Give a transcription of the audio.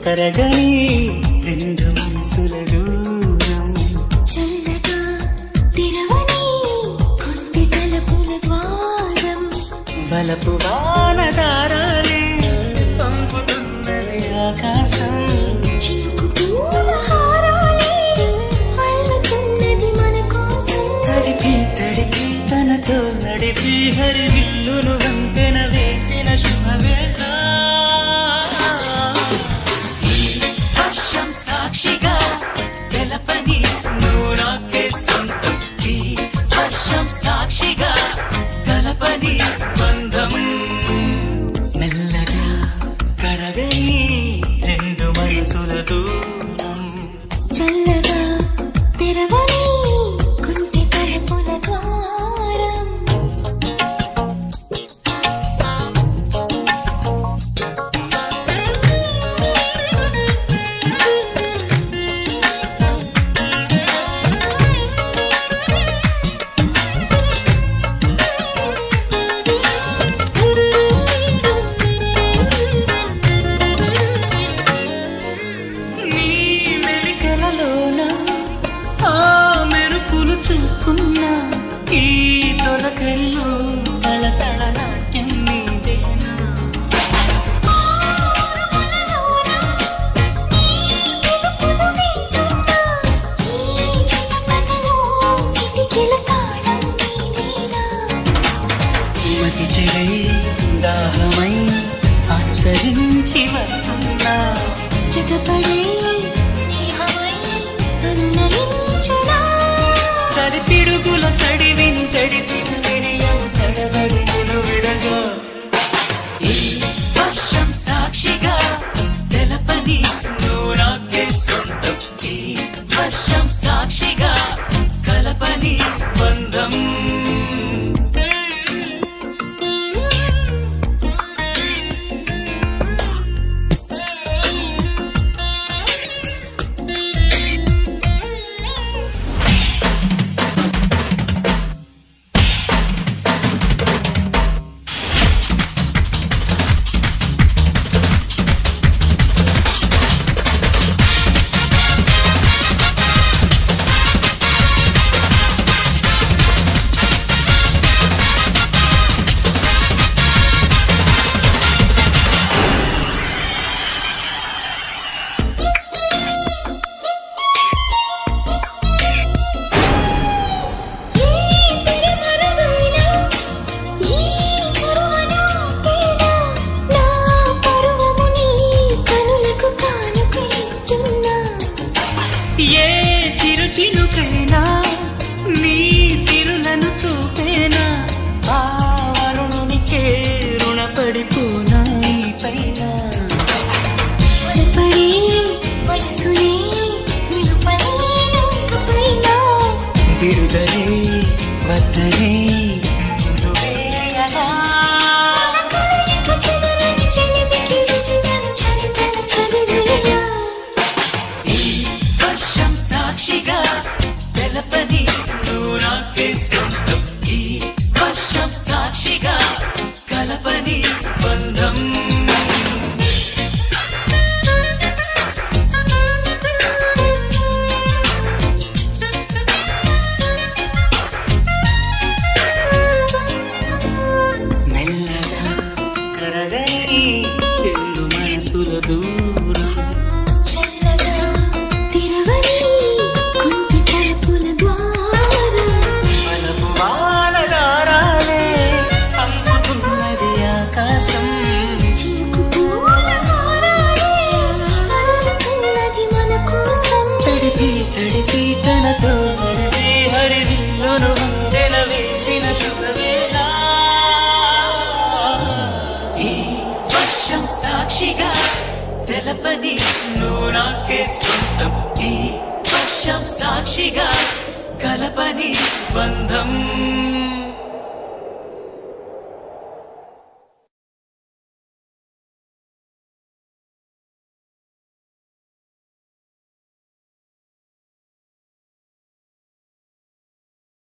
తరగని రెండు మనసుల దూరం చల్లగా తెరవని కొంటి తలుపుల ద్వారం వలపు వానదారాలే పంపుతున్నది ఆకాశం చినుకు పూల హారాలే అల్లుతున్నది మన కోసం తడిపి తడిపి తనతో నడిపి హరివిల్లును వంతెన వేసిన శుభవేళ ఈ వర్షం సాక్షిగా తెలపని నువ్వు నాకే సొంతం ఈ వర్షం సాక్షిగా కలపని బంధం మెల్లగా కరగని రెండు మనసుల దూరం చల్లగా తెరవని కొంటి తలుపుల ద్వారం నీ మెలికలలోన ఆ మెరుపులు చూస్తున్నా ఈ తొలకల్లో తలతల నాట్యం నీదేనా మతి చెరై దాహమై అనుసరించి వస్తున్నా సరిపిడుగుల సడివిని జడిసిన విడియం తడబడి విడగా ఈ వర్షం సాక్షిగా తెలపని నువ్వు నాకే సొంతం ఈ వర్షం సాక్షిగా కలపని బంధం ఏ చిరు చినుకైనా నీ సిరులను చూపేనా ఆ వరుణునికే రుణపడిపోనా ఈ పైన విడుదలే వద్దలే ముళ్ళు వేయలా ఈ వర్షం సాక్షిగా తెలపని నువ్వు నాకే సొంతం ఈ వర్షం సాక్షిగా కలపని బంధం మెల్లగా కరగని రెండు మనసుల దూరం చల్లగా తిరవని కొంటి తలుపుల ద్వారం మనపు వానదారాలే పంపుతున్నది ఆకాశం చినుకు పూల హారాలే అల్లుతున్నది మన కోసం తడిపి తడిపి తనతో నడిపి హరివిల్లును వందెన వేసిన శుభవేళ ఈ వర్షం సాక్షిగా తెలపని నువ్వు నాకే సొంతం ఈ వర్షం సాక్షిగా కలపని బంధం